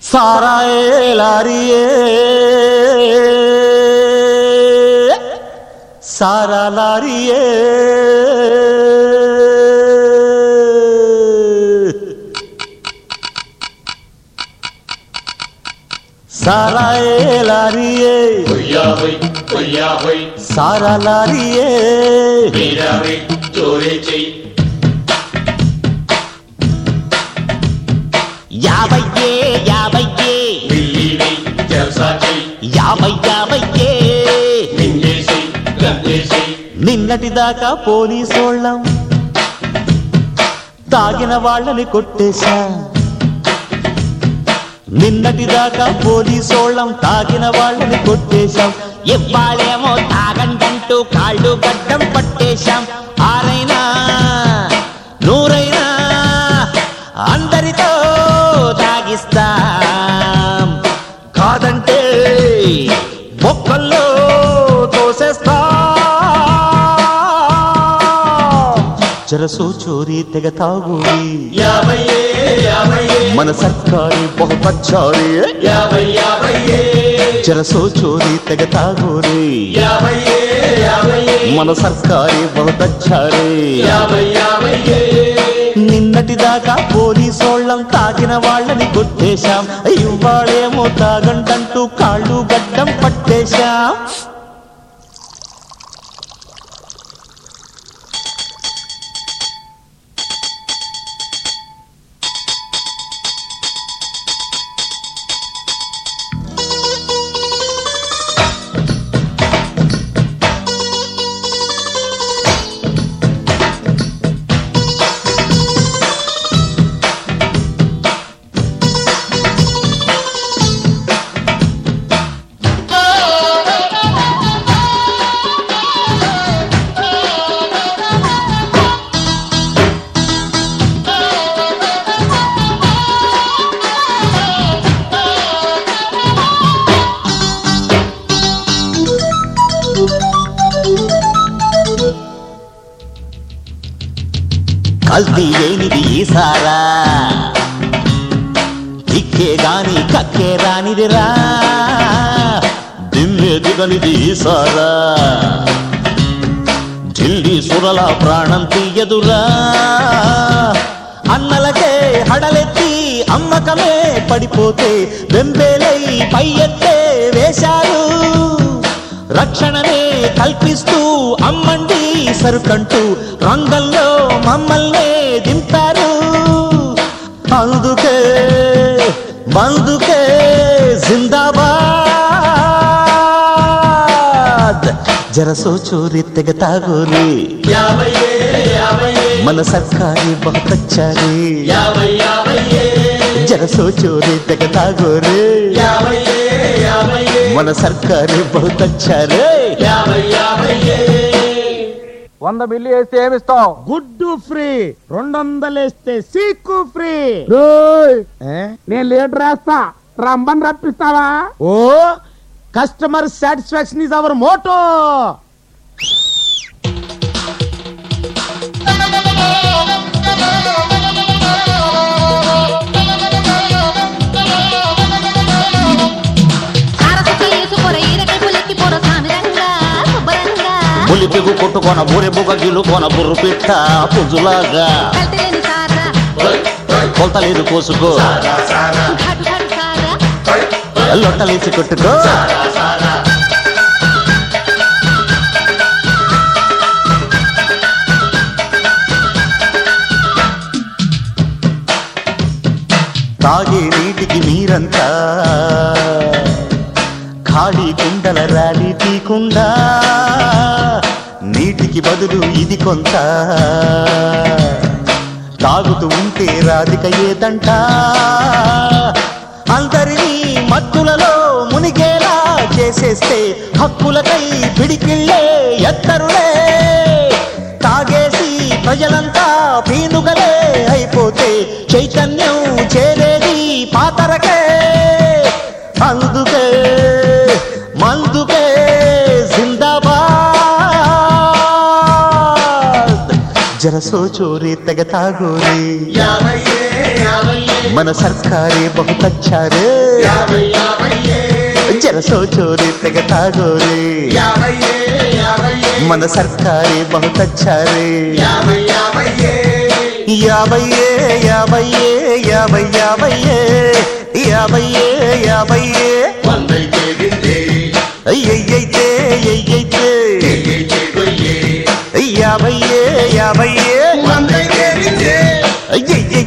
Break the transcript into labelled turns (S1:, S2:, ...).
S1: साराए लारिए सारा लारिए साराए लारिए
S2: హొయ్యాహొయ్ హొయ్యాహొయ్
S1: सारा लारिए
S2: మీరావే జోరే చెయ్యి
S1: యాభయ్యే యాభయ్యే
S2: మిల్లీవై జల్సా చెయ్యి
S1: యాభై యాభయ్యే
S2: మింగేసి గంగేసి
S1: నిన్నటిదాకా పోలీసోళ్ళం తాగిన వాళ్ళని కొట్టేశా నిన్నటిదాకా పోలీసోళ్ళం తాగిన వాళ్ళని కొట్టేశాం ఇవ్వాలేమో తాగండంటూ కాళ్ళు గడ్డం పట్టేశాం ఆరైనా నూరైనా అందరితో తాగిస్తాం కాదంటే మొక్కల్లో తోసేస్తాం జరసో చోరీ తెగ తాగుడి
S2: యాభయ్యే యాభయ్యే
S1: మన సర్కారీ బహుపచ్చారి
S2: యాభై యాభయ్యే
S1: జరసో చోరీ తెగ తాగుడి
S2: యాభయ్యే యాభయ్యే
S1: మన సర్కారీ బహుపచ్చారి
S2: యాభై యాభయ్యే
S1: నిన్నటిదాకా పోలీసోళ్ళం తాగిన వాళ్ళని కొట్టేశాం ఇవాళేమో తాగంటంటూ కాళ్ళు గడ్డం పట్టేశాం కల్తీ లేనిది ఈసారా దిక్కే గాని కక్కే రానిదిరా దిమ్మె దిగనిది ఈసారా ఢిల్లీ సురల ప్రాణం తీయదురా అన్నలకే హడలెత్తి అమ్మకమే పడిపోతే వెంబేలై పై ఎత్తే వేశారు రక్షణనే కల్పిస్తూ అమ్మండి సరుకంటూ రంగంలో మమ్మల్నే దింపారు అందుకే మందుకే జిందాబాద్ జరసో చోరీ తెగ తాగోరి
S2: యాభయ్యే యాభయ్యే
S1: మన సర్కారీ బహుతచ్చారి
S2: యాభై యాభయ్యే
S1: జరసో చోరీ తెగ తాగోరి
S2: యాభయ్యే యాభయ్యే
S1: మన సర్కారీ బహుతచ్చారే
S2: యాభై యాభయ్యే
S3: వంద బిల్లు వేస్తే ఏమిస్తావు
S4: గుడ్డు ఫ్రీ రెండు వందలేస్తే సీకు ఫ్రీ
S3: నేను లీటర్ వేస్తా రంబన్ రప్పిస్తావా
S4: ఓ customer satisfaction is our motto
S1: పులిపిగు కొట్టుకొన బూరె బుగ గిలుకొన బుర్రు పిట్ట పుజులాగా కొలతలేదు కోసుకో లొట్టలేసి కొట్టుకో తాగే నీటికి మీరంతా ఖాళీ కుండల ర్యాలీ తీకుండా నీటికి బదులు ఇది కొంత తాగుతూ ఉంటే రాధిక ఏదంట అందరినీ మత్తులలో మునిగేలా చేసేస్తే హక్కులకై పిడికిళ్ళే ఎత్తరులే తాగేసి ప్రజలంతా పీనుగలే అయిపోతే చైతన్యం చేరేది పాతరకే అందుకే మందుకే జిందాబాద్ జరసో చోరీ తెగ తాగోరే
S2: యాభయ్యే యాభయ్యే
S1: మన సర్కారే బహుతచ్చారే
S2: యాభై యాభయ్యే
S1: జర సోచోరే తెగ తాగోరే
S2: యాభయ్యే యాభయ్యే
S1: మన సర్కారే బహుత్ అచ్చా రే
S2: యాభై యాభయ్యే
S1: యాభయ్యే యాభయ్యే యాభై యాభయ్యే యాభయ్యే యాభయ్యే
S2: వందైతే విందే
S1: అయ్యయ్యైతే అయ్యైతే
S2: ఎయ్యైతే గొయ్యే
S1: యాభయ్యే యాభయ్యే
S2: వందైతే విందే
S1: అయ్యయ్యే